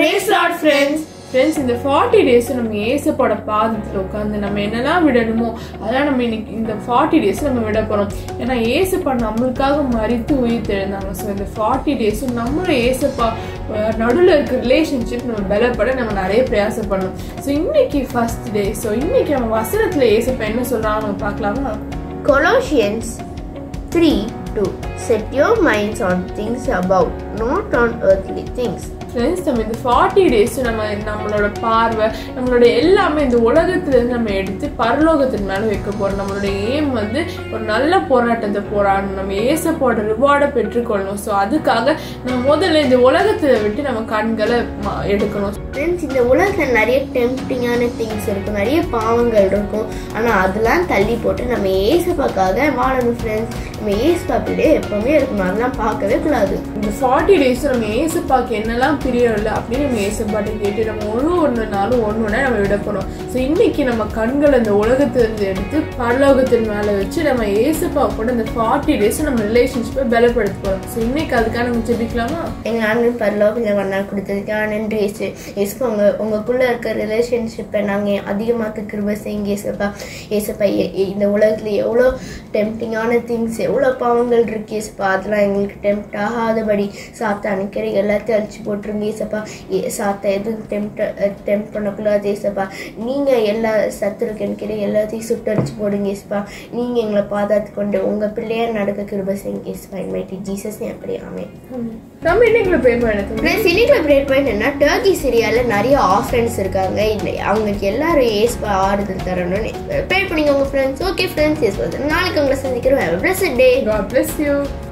Praise Lord friends friends இந்த forty days நம்ம ஏசப்போட பாதத்தில் உட்காந்து நம்ம என்னெல்லாம் விடணுமோ அதெல்லாம் நம்ம இன்னைக்கு இந்த ஃபார்ட்டி டேஸ் நம்ம விட போகிறோம் ஏன்னா ஏசப்பா நம்மளுக்காக மறித்து உயிர் தெழுந்தாங்க ஸோ இந்த ஃபார்ட்டி டேஸும் நம்மளும் ஏசப்பா நடுவில் இருக்க ரிலேஷன்ஷிப் நம்ம பலப்பட நம்ம நிறைய பிரயாசம் பண்ணணும் ஸோ இன்னைக்கு ஃபர்ஸ்ட் டே ஸோ இன்னைக்கு நம்ம வசனத்தில் ஏசப்பா என்ன சொல்கிறாங்க நம்ம பார்க்கலாமா Colossians 3 2 Set your minds on things above, not on earthly things. Friends நம்ம இந்த ஃபார்ட்டி டேஸ் நம்ம நம்மளோட பார்வை நம்மளோட எல்லாமே இந்த உலகத்துலேருந்து நம்ம எடுத்து பரலோகத்தின் மேலே வைக்க போகிறோம் நம்மளோட ஏம் வந்து ஒரு நல்ல போராட்டத்தை போராடணும் நம்ம ஏசப்போட ரிவார்டை பெற்றுக்கொள்ளணும் ஸோ அதுக்காக நம்ம முதல்ல இந்த உலகத்தை விட்டு நம்ம கண்களை ம- எடுக்கணும் ஃப்ரெண்ட்ஸ் இந்த உலகத்தில் நிறைய டெம்ப்டிங்கான திங்ஸ் இருக்கும் நிறைய பாவங்கள் இருக்கும் ஆனால் அதெல்லாம் தள்ளி போட்டு நம்ம ஏசப்பாக்காக வாழணும் ஃப்ரெண்ட்ஸ் நம்ம ஏசப்பாப்பிலே எப்பவுமே இருக்கணும் அதெல்லாம் பார்க்கவே கூடாது இந்த ஃபார்ட்டி டேஸ் நம்ம ஏசப்பாக்கு என்னெல்லாம் பிரியம் இல்லை அப்படின்னு நம்ம ஏசப்பாட்டை கேட்டு நம்ம ஒன்று ஒன்று நாளும் ஒன்று ஒன்றா நம்ம விட போகிறோம் ஸோ இன்னைக்கு நம்ம கண்களை இந்த உலகத்திலிருந்து எடுத்து பரலோகத்தின் மேலே வச்சு நம்ம ஏசப்பா கூட இந்த ஃபார்ட்டி டேஸ் நம்ம ரிலேஷன்ஷிப்பை பலப்படுத்த போகிறோம் ஸோ இன்னைக்கு அதுக்காக நம்ம ஜெபிக்கலாமா எங்கள் அண்ணன் பரலோகத்தில் வண்ணா கொடுத்ததுக்காக நன்றி ஏசு ஏசப்பா உங்கள் உங்களுக்குள்ளே இருக்க ரிலேஷன்ஷிப்பை நாங்கள் அதிகமாக்க கிருப செய்யுங்க ஏசப்பா ஏசப்பா எ- எ- இந்த உலகத்தில் எவ்வளோ டெம்ப்டிங்கான திங்ஸ் எவ்வளோ பாவங்கள் இருக்கு ஏசப்பா அதெல்லாம் எங்களுக்கு டெம்ப்ட் ஆகாதபடி சாத்தா நிற்கிற எல்லாத்தையும் அழிச்சு போட்டுருங்க ஏசப்பா ஏ- சாத்தா எதுவும் டெம்ப்ட் டெம்ப்ட் பண்ணக்கூடாது ஏசப்பா நீங்கள் எல்லா சத்துருக்கு நிற்கிற எல்லாத்தையும் சுட்டரிச்சு போடுங்க ஏசப்பா நீங்கள் எங்களை பாதுகாத்து கொண்டு உங்கள் பிள்ளையா நடக்க கிருப செய்யுங்க ஏசப்பா இன்மைட்டி ஜீசஸ் அப்படி ஆமே நம்ம இன்னைக்கு ப்ரே பண்ணது ஃப்ரெண்ட்ஸ் இன்னைக்கு பிரேக் பாயிண்ட் என்ன டர்க்கி சிரியால நிறைய ஆஃப்ரெண்ட்ஸ் இருக்காங்க இந்த அவங்களுக்கு எல்லாரும் ஏஸ்பா ஆறுதல் தரணும்னு ப்ரே பண்ணிங்க உங்க ஃப்ரெண்ட்ஸ் ஓகே ஃப்ரெண்ட்ஸ் ஏஸ் நாளைக்கு உங்களை சந்திக்கிறோம் have blessed day God bless you